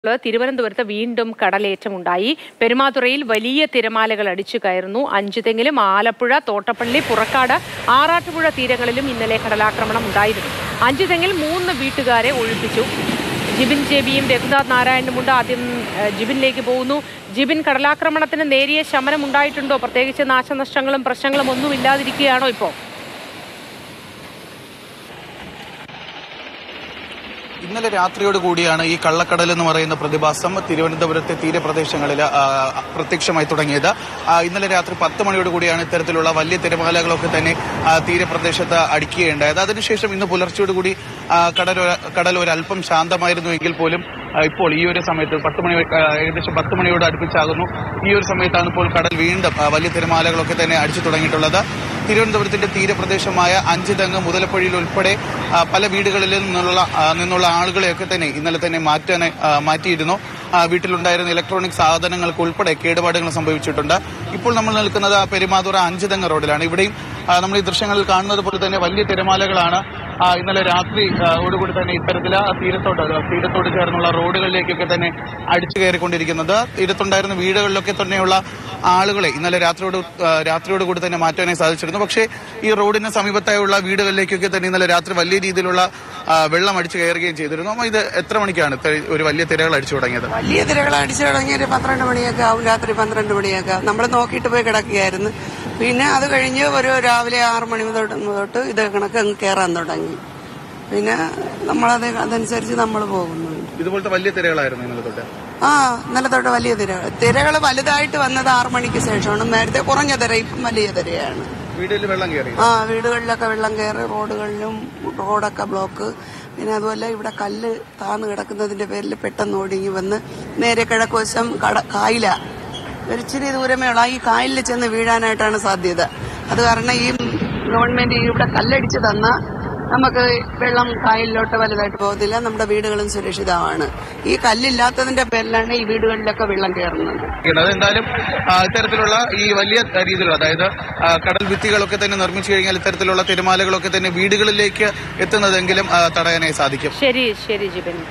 തിരുവനന്തപുരത്ത് വീണ്ടും കടലേറ്റമുണ്ടായി പെരുമാതുറയിൽ വലിയ തിരമാലകൾ അടിച്ചു കയറുന്നു അഞ്ചുതെങ്ങിലും ആലപ്പുഴ തോട്ടപ്പള്ളി പുറക്കാട് ആറാട്ടുപുഴ തീരങ്ങളിലും ഇന്നലെ കടലാക്രമണം ഉണ്ടായിരുന്നു അഞ്ചുതെങ്ങിൽ മൂന്ന് വീട്ടുകാരെ ഒഴിപ്പിച്ചു ജിബിൻ ജെബിയും രഘുനാഥ് നാരായണനുമുണ്ട് ആദ്യം ഏഹ്, ജിബിനിലേക്ക് പോകുന്നു ജിബിൻ കടലാക്രമണത്തിന് നേരിയ ശമനം ഉണ്ടായിട്ടുണ്ടോ പ്രത്യേകിച്ച് നാശനഷ്ടങ്ങളും പ്രശ്നങ്ങളും ഒന്നും ഇല്ലാതിരിക്കുകയാണോ ഇപ്പോൾ ഇന്നലെ രാത്രിയോട് കൂടിയാണ് ഈ കള്ളക്കടൽ എന്ന് പറയുന്ന പ്രതിഭാസം തിരുവനന്തപുരത്തെ തീരപ്രദേശങ്ങളിൽ ആ, പ്രത്യക്ഷമായി തുടങ്ങിയത് ആ, ഇന്നലെ രാത്രി പത്ത് മണിയോട് കൂടിയാണ് ഇത്തരത്തിലുള്ള വലിയ തിരമാലകളൊക്കെ തന്നെ ആ, തീരപ്രദേശത്ത് അടിക്കുകയുണ്ടായത് അതിനുശേഷം ഇന്ന് പുലർച്ചയോട് കൂടി ആ, കടൽ ഒരു- കടൽ ഒരല്പം ശാന്തമായിരുന്നു എങ്കിൽ പോലും ആ, ഇപ്പോൾ ഈ ഒരു സമയത്ത് പത്ത് മണി ആ, ഏകദേശം പത്ത് മണിയോട് അടുപ്പിച്ചാകുന്നു ഈ ഒരു സമയത്താണ് ഇപ്പോൾ കടൽ വീണ്ടും ആ, വലിയ തിരമാലകളൊക്കെ തന്നെ അടിച്ചു തുടങ്ങിയിട്ടുള്ളത് തിരുവനന്തപുരത്തിന്റെ തീരപ്രദേശമായ അഞ്ചുതെങ്ങ് മുതലപ്പുഴയിൽ ഉൾപ്പെടെ ആ, പല വീടുകളിൽ നിന്നുള്ള ആ, നിന്നുള്ള ആളുകളെയൊക്കെ തന്നെ ഇന്നലെ തന്നെ മാറ്റാൻ ആ, മാറ്റിയിരുന്നു ആ, വീട്ടിലുണ്ടായിരുന്ന ഇലക്ട്രോണിക് സാധനങ്ങൾക്ക് ഉൾപ്പെടെ കേടുപാടുകൾ സംഭവിച്ചിട്ടുണ്ട് ഇപ്പോൾ നമ്മൾ നിൽക്കുന്നത് ആ പെരുമാതുറ അഞ്ചുതെങ്ങ് റോഡിലാണ് ഇവിടെയും ആ, നമ്മൾ ഈ ദൃശ്യങ്ങളിൽ കാണുന്നത് പോലെ തന്നെ വലിയ തിരമാലകളാണ് ആ, ഇന്നലെ രാത്രി ആ, ഓടുകൂടി തന്നെ ഇത്തരത്തിൽ ആ തീരത്തോട്ട് ആ തീരത്തോട് ചേർന്നുള്ള റോഡുകളിലേക്കൊക്കെ തന്നെ അടിച്ചു കയറിക്കൊണ്ടിരിക്കുന്നത് തീരത്തുണ്ടായിരുന്ന വീടുകളിലൊക്കെ തന്നെയുള്ള ആളുകളെ ഇന്നലെ രാത്രിയോട് ആ, രാത്രിയോട് കൂടി തന്നെ മാറ്റാനായി സാധിച്ചിരുന്നു പക്ഷേ ഈ റോഡിന് സമീപത്തായുള്ള വീടുകളിലേക്കൊക്കെ തന്നെ ഇന്നലെ രാത്രി വലിയ രീതിയിലുള്ള ആ, വെള്ളം അടിച്ചു കയറുകയും ചെയ്തിരുന്നു അപ്പൊ ഇത് എത്ര മണിക്കാണ് ഇത്ര ഒരു വലിയ തിരകൾ അടിച്ചു തുടങ്ങിയത് വലിയ തിരകൾ അടിച്ചു തുടങ്ങി ഒരു പന്ത്രണ്ട് മണിയൊക്കെ ആവും രാത്രി പന്ത്രണ്ട് മണിയൊക്കെ നമ്മൾ നോക്കിയിട്ട് പോയി കിടക്കുകയായിരുന്നു പിന്നെ അത് കഴിഞ്ഞ് ഒരു രാവിലെ ആറ് മണി തൊട്ട് തൊട്ട് ഇത് കണക്ക് അങ്ങ് കയറാൻ തുടങ്ങി പിന്നെ നമ്മളത് അതനുസരിച്ച് നമ്മൾ പോകുന്നുണ്ട് ഇതുപോലത്തെ വലിയ തിരകളായിരുന്നു ഇന്നലെ തൊട്ട് ആ ഇന്നലെ തൊട്ട് വലിയ തിരകൾ തിരകൾ വലുതായിട്ട് വന്നത് ആറ് മണിക്ക് ശേഷമാണ് നേരത്തെ കുറഞ്ഞ തിര ഇപ്പം വലിയ തിരയാണ് വീട്ടിൽ വെള്ളം കയറി ആ വീടുകളിലൊക്കെ വെള്ളം കയറി റോഡുകളിലും റോഡൊക്കെ ബ്ലോക്ക് പിന്നെ അതുപോലെ ഇവിടെ കല്ല് താന്ന് കിടക്കുന്നതിന്റെ പേരിൽ പെട്ടെന്ന് ഒടുങ്ങി വന്ന് നേരെ കിഴക്കുവശം കട കായില ഒരിച്ചിരി ദൂരമേ ഉള്ളൂ ആ ഈ കായലിൽ ചെന്ന് വീഴാനായിട്ടാണ് സാധ്യത അത് കാരണം ഈ ഗവൺമെന്റ് ഇവിടെ കല്ലടിച്ച് തന്ന നമുക്ക് വെള്ളം കായലിലോട്ട് വലുതായിട്ട് പോകത്തില്ല നമ്മുടെ വീടുകളും സുരക്ഷിതമാണ് ഈ കല്ലില്ലാത്തതിന്റെ പേരിലാണ് ഈ വീടുകളിലൊക്കെ വെള്ളം കയറുന്നത് അതെന്തായാലും ആ, ഇത്തരത്തിലുള്ള ഈ വലിയ രീതിയിലുള്ള അതായത് ആ, കടൽ ഭിത്തികളൊക്കെ തന്നെ നിർമ്മിച്ചു കഴിഞ്ഞാൽ ഇത്തരത്തിലുള്ള തിരമാലകളൊക്കെ തന്നെ വീടുകളിലേക്ക് എത്തുന്നതെങ്കിലും ആ, തടയാനായി സാധിക്കും ശരി ശരി ജിബിൻ